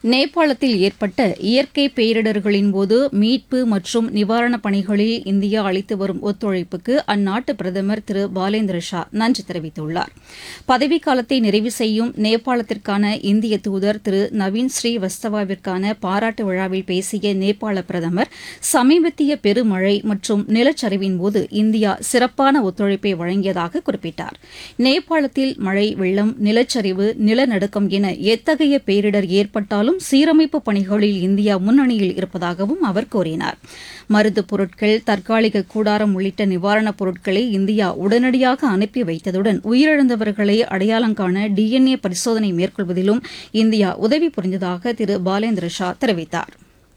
நேபாளத்தில் ஏற்பட்ட இயற்கை பேரிடர்களின் போது மீட்பு மற்றும் நிவாரணப் பணிகளில் இந்தியா அளித்து வரும் ஒத்துழைப்புக்கு அந்நாட்டு பிரதமர் திரு பாலேந்திர ஷா நன்றி தெரிவித்துள்ளார் பதவிக்காலத்தை நிறைவு செய்யும் நேபாளத்திற்கான இந்திய தூதர் திரு நவீன் ஸ்ரீவஸ்தவாவிற்கான பாராட்டு விழாவில் பேசிய நேபாள பிரதமர் சமீபத்திய பெருமழை மற்றும் நிலச்சரிவின் போது இந்தியா சிறப்பான ஒத்துழைப்பை வழங்கியதாக குறிப்பிட்டார் நேபாளத்தில் மழை வெள்ளம் நிலச்சரிவு நிலநடுக்கம் என எத்தகைய பேரிடர் ஏற்பட்டாலும் சீரமைப்பு பணிகளில் இந்தியா முன்னணியில் இருப்பதாகவும் அவர் கூறினார் மருந்துப் பொருட்கள் தற்காலிக கூடாரம் உள்ளிட்ட நிவாரணப் பொருட்களை இந்தியா உடனடியாக அனுப்பி வைத்ததுடன் உயிரிழந்தவர்களை அடையாளம் காண டிஎன்ஏ பரிசோதனை மேற்கொள்வதிலும் இந்தியா உதவி புரிந்ததாக திரு பாலேந்திர ஷா தெரிவித்தார்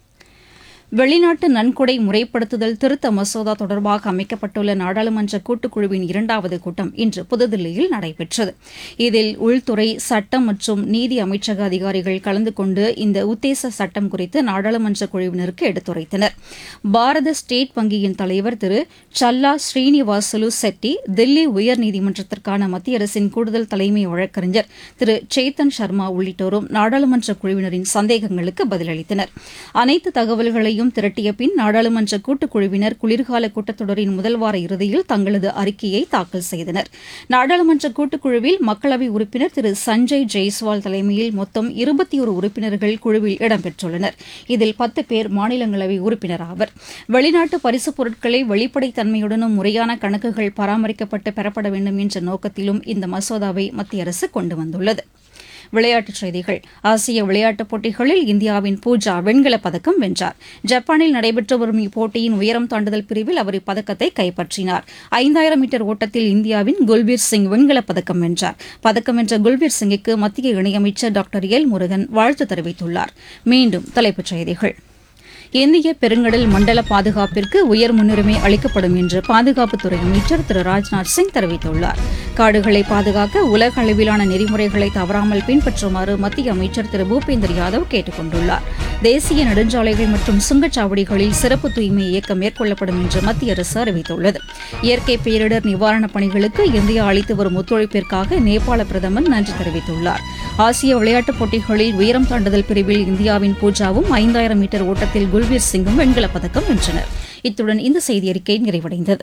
வெளிநாட்டு நன்கொடை முறைப்படுத்துதல் திருத்த மசோதா தொடர்பாக அமைக்கப்பட்டுள்ள நாடாளுமன்ற கூட்டுக்குழுவின் இரண்டாவது கூட்டம் இன்று புதுதில்லியில் நடைபெற்றது இதில் உள்துறை சட்டம் மற்றும் நீதி அமைச்சக அதிகாரிகள் கலந்து கொண்டு இந்த உத்தேச சட்டம் குறித்து நாடாளுமன்ற குழுவினருக்கு எடுத்துரைத்தனர் பாரத ஸ்டேட் வங்கியின் தலைவர் திரு சல்லா ஸ்ரீனிவாசலு செட்டி தில்லி உயர்நீதிமன்றத்திற்கான மத்திய அரசின் கூடுதல் தலைமை வழக்கறிஞர் திரு சேத்தன் சர்மா உள்ளிட்டோரும் நாடாளுமன்ற குழுவினரின் சந்தேகங்களுக்கு பதிலளித்தனர் அனைத்து தகவல்களையும் திரட்டிய பின் நாடாளுமன்ற கூட்டுக்குழுவினர் குளிர்கால கூட்டத்தொடரின் முதல் வார இறுதியில் தங்களது அறிக்கையை தாக்கல் செய்தனர் நாடாளுமன்ற கூட்டுக்குழுவில் மக்களவை உறுப்பினர் திரு சஞ்சய் ஜெய்ஸ்வால் தலைமையில் மொத்தம் இருபத்தி ஒரு உறுப்பினர்கள் குழுவில் இடம்பெற்றுள்ளனர் இதில் பத்து பேர் மாநிலங்களவை உறுப்பினர் ஆவர் வெளிநாட்டு பரிசுப் பொருட்களை வெளிப்படைத்தன்மையுடனும் முறையான கணக்குகள் பராமரிக்கப்பட்டு பெறப்பட வேண்டும் என்ற நோக்கத்திலும் இந்த மசோதாவை மத்திய அரசு கொண்டு வந்துள்ளது விளையாட்டுச் செய்திகள் ஆசிய விளையாட்டுப் போட்டிகளில் இந்தியாவின் பூஜா வெண்கலப் பதக்கம் வென்றார் ஜப்பானில் நடைபெற்று வரும் இப்போட்டியின் உயரம் தாண்டுதல் பிரிவில் அவர் இப்பதக்கத்தை கைப்பற்றினார் ஐந்தாயிரம் மீட்டர் ஓட்டத்தில் இந்தியாவின் குல்பீர் சிங் வெண்கலப் பதக்கம் வென்றார் பதக்கம் வென்ற குல்பீர் சிங்குக்கு மத்திய இணையமைச்சர் டாக்டர் எல் முருகன் வாழ்த்து தெரிவித்துள்ளார் மீண்டும் தலைப்புச் செய்திகள் இந்திய பெருங்கடல் மண்டல பாதுகாப்பிற்கு உயர் முன்னுரிமை அளிக்கப்படும் என்று பாதுகாப்புத்துறை அமைச்சர் திரு ராஜ்நாத் சிங் தெரிவித்துள்ளார் காடுகளை பாதுகாக்க உலக அளவிலான நெறிமுறைகளை தவறாமல் பின்பற்றுமாறு மத்திய அமைச்சர் திரு பூபேந்தர் யாதவ் கேட்டுக் கொண்டுள்ளார் தேசிய நெடுஞ்சாலைகள் மற்றும் சுங்கச்சாவடிகளில் சிறப்பு தூய்மை இயக்கம் மேற்கொள்ளப்படும் என்று மத்திய அரசு அறிவித்துள்ளது இயற்கை பேரிடர் நிவாரணப் பணிகளுக்கு இந்தியா அளித்து வரும் ஒத்துழைப்பிற்காக நேபாள பிரதமர் நன்றி தெரிவித்துள்ளார் ஆசிய விளையாட்டுப் போட்டிகளில் உயரம் தாண்டுதல் பிரிவில் இந்தியாவின் பூஜாவும் ஐந்தாயிரம் மீட்டர் ஓட்டத்தில் குல்பீர் சிங்கும் வெண்கலப் பதக்கம் வென்றனர் இத்துடன் இந்த செய்தியறிக்கை நிறைவடைந்தது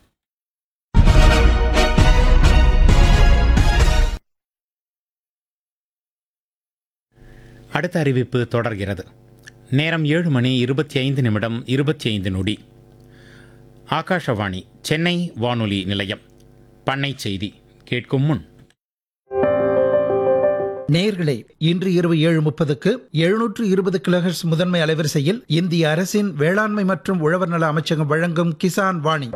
அடுத்த அறிவிப்பு தொடர்கிறது நேரம் ஏழு மணி இருபத்தி ஐந்து நிமிடம் இருபத்தி ஐந்து நொடி ஆகாஷவாணி சென்னை வானொலி நிலையம் பண்ணை செய்தி கேட்கும் முன் நேயர்களே இன்று இரவு ஏழு முப்பதுக்கு எழுநூற்று இருபது கிலோஹெர்ட்ஸ் முதன்மை அலைவரிசையில் இந்திய அரசின் வேளாண்மை மற்றும் உழவர் நல அமைச்சகம் வழங்கும் கிசான் வாணி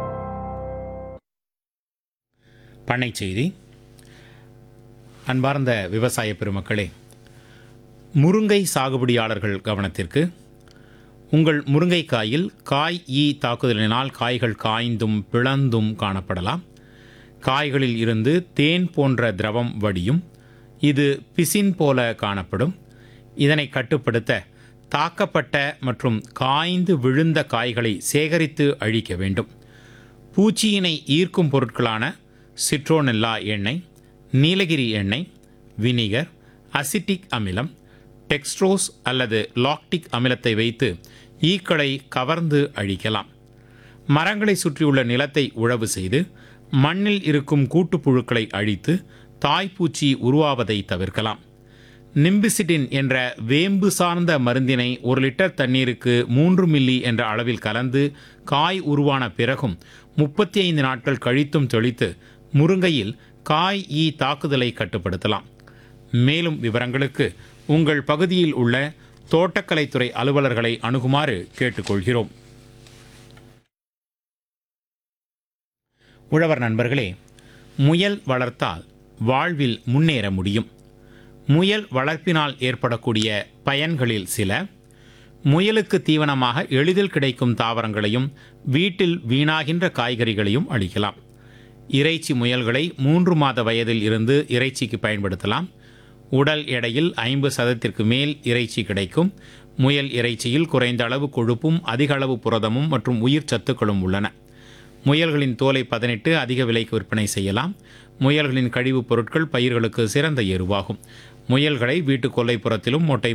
பண்ணை செய்தி அன்பார்ந்த விவசாய பெருமக்களே முருங்கை சாகுபடியாளர்கள் கவனத்திற்கு உங்கள் முருங்கைக்காயில் காய் ஈ தாக்குதலினால் காய்கள் காய்ந்தும் பிளந்தும் காணப்படலாம் காய்களில் இருந்து தேன் போன்ற திரவம் வடியும் இது பிசின் போல காணப்படும் இதனை கட்டுப்படுத்த தாக்கப்பட்ட மற்றும் காய்ந்து விழுந்த காய்களை சேகரித்து அழிக்க வேண்டும் பூச்சியினை ஈர்க்கும் பொருட்களான சிட்ரோனெல்லா எண்ணெய் நீலகிரி எண்ணெய் வினிகர் அசிட்டிக் அமிலம் டெக்ஸ்ட்ரோஸ் அல்லது லாக்டிக் அமிலத்தை வைத்து ஈக்களை கவர்ந்து அழிக்கலாம் மரங்களை சுற்றியுள்ள நிலத்தை உழவு செய்து மண்ணில் இருக்கும் கூட்டுப்புழுக்களை அழித்து தாய்ப்பூச்சி உருவாவதை தவிர்க்கலாம் நிம்பிசிடின் என்ற வேம்பு சார்ந்த மருந்தினை ஒரு லிட்டர் தண்ணீருக்கு மூன்று மில்லி என்ற அளவில் கலந்து காய் உருவான பிறகும் முப்பத்தி ஐந்து நாட்கள் கழித்தும் தெளித்து முருங்கையில் காய் ஈ தாக்குதலை கட்டுப்படுத்தலாம் மேலும் விவரங்களுக்கு உங்கள் பகுதியில் உள்ள தோட்டக்கலைத்துறை அலுவலர்களை அணுகுமாறு கேட்டுக்கொள்கிறோம் உழவர் நண்பர்களே முயல் வளர்த்தால் வாழ்வில் முன்னேற முடியும் முயல் வளர்ப்பினால் ஏற்படக்கூடிய பயன்களில் சில முயலுக்கு தீவனமாக எளிதில் கிடைக்கும் தாவரங்களையும் வீட்டில் வீணாகின்ற காய்கறிகளையும் அளிக்கலாம் இறைச்சி முயல்களை மூன்று மாத வயதில் இருந்து இறைச்சிக்கு பயன்படுத்தலாம் உடல் எடையில் ஐம்பது சதத்திற்கு மேல் இறைச்சி கிடைக்கும் முயல் இறைச்சியில் குறைந்த அளவு கொழுப்பும் அதிக அளவு புரதமும் மற்றும் உயிர் சத்துக்களும் உள்ளன முயல்களின் தோலை பதனிட்டு அதிக விலைக்கு விற்பனை செய்யலாம் முயல்களின் கழிவுப் பொருட்கள் பயிர்களுக்கு சிறந்த எருவாகும் முயல்களை வீட்டு கொல்லைப்புறத்திலும் மொட்டை